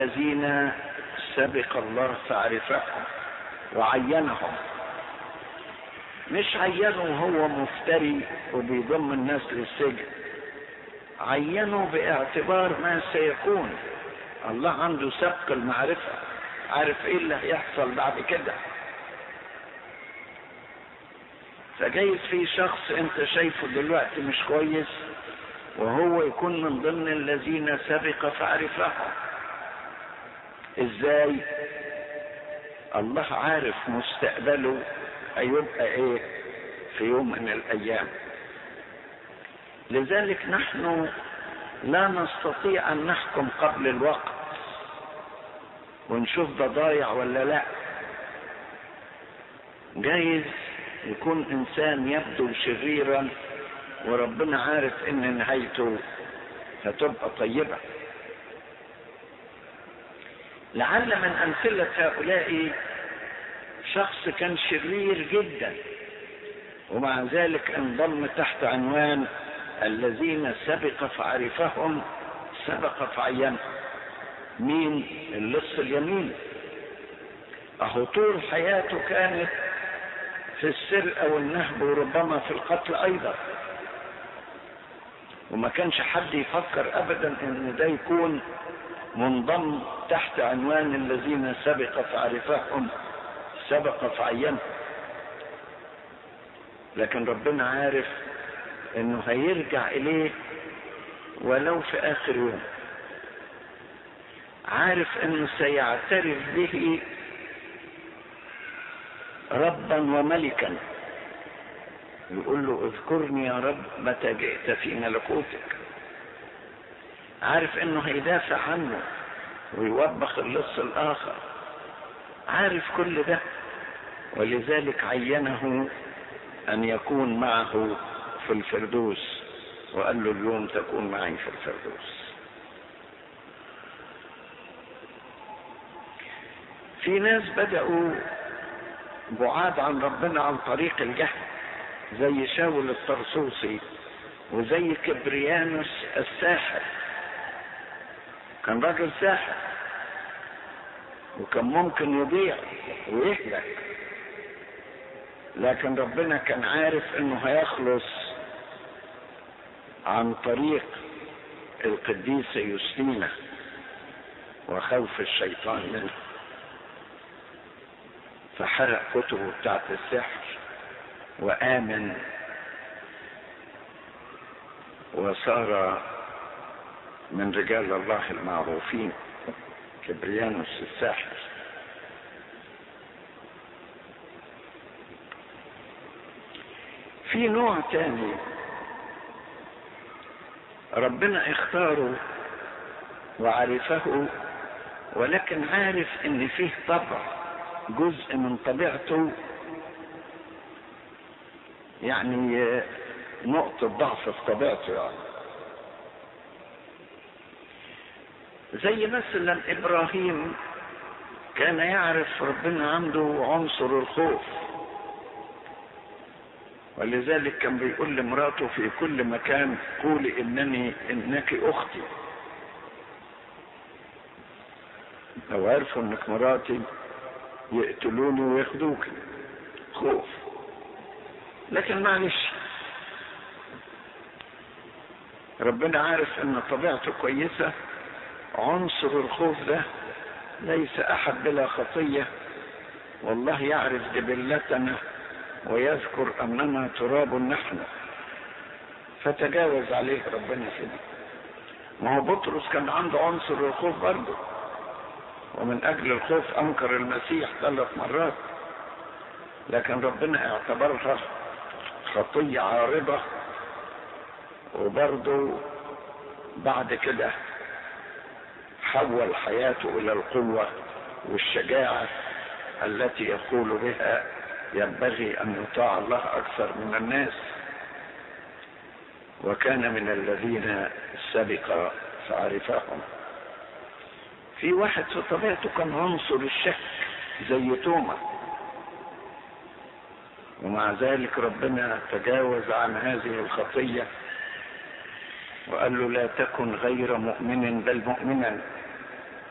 الذين سبق الله فعرفهم وعينهم مش عينه هو مفتري وبيضم الناس للسجن عينه باعتبار ما سيكون الله عنده سبق المعرفة عارف ايه اللي هيحصل بعد كده فجايز في شخص انت شايفه دلوقتي مش كويس وهو يكون من ضمن الذين سبق فعرفهم ازاي الله عارف مستقبله هيبقى ايه في يوم من الايام لذلك نحن لا نستطيع ان نحكم قبل الوقت ونشوف ده ضايع ولا لا جايز يكون انسان يبدو شريرا وربنا عارف ان نهايته هتبقى طيبه لعل من امثله هؤلاء شخص كان شرير جدا ومع ذلك انضم تحت عنوان الذين سبق فعرفهم سبق فعينهم مين اللص اليمين اهو طول حياته كانت في السرقة والنهب وربما في القتل ايضا وما كانش حد يفكر ابدا ان ده يكون منضم تحت عنوان الذين سبق فعرفهم سبق فعينهم لكن ربنا عارف انه هيرجع اليه ولو في اخر يوم عارف انه سيعترف به ربا وملكا يقول له اذكرني يا رب متى جئت في ملكوتك عارف انه هيدافع عنه ويوبخ اللص الاخر عارف كل ده ولذلك عينه ان يكون معه في الفردوس وقال له اليوم تكون معي في الفردوس في ناس بدأوا بعاد عن ربنا عن طريق الجهل زي شاول الطرسوسي وزي كبريانوس الساحر كان راجل ساحر وكان ممكن يضيع ويهلك لكن ربنا كان عارف انه هيخلص عن طريق القديسة يوستينا وخوف الشيطان منه فحرق كتبه بتاعت السحر وآمن وصار من رجال الله المعروفين كبريانوس الساحر في نوع تاني ربنا اختاره وعرفه ولكن عارف ان فيه طبع جزء من طبيعته يعني نقطة ضعف في طبيعته يعني زي مثلا ابراهيم كان يعرف ربنا عنده عنصر الخوف ولذلك كان بيقول لمراته في كل مكان قولي انني انك اختي لو عرفوا انك مراتي يقتلوني وياخدوك خوف لكن معلش ربنا عارف ان طبيعته كويسة عنصر الخوف ده ليس احد بلا خطية والله يعرف جبلتنا ويذكر اننا تراب نحن فتجاوز عليه ربنا كده ما هو بطرس كان عنده عنصر الخوف برضه ومن اجل الخوف انكر المسيح ثلاث مرات لكن ربنا اعتبرها خطية عارضة وبرضه بعد كده حول حياته الى القوة والشجاعة التي يقول بها ينبغي ان يطاع الله اكثر من الناس وكان من الذين سبق فعرفهم في واحد في طبيعته كان عنصر الشك زي توما ومع ذلك ربنا تجاوز عن هذه الخطية وقال له لا تكن غير مؤمن بل مؤمنا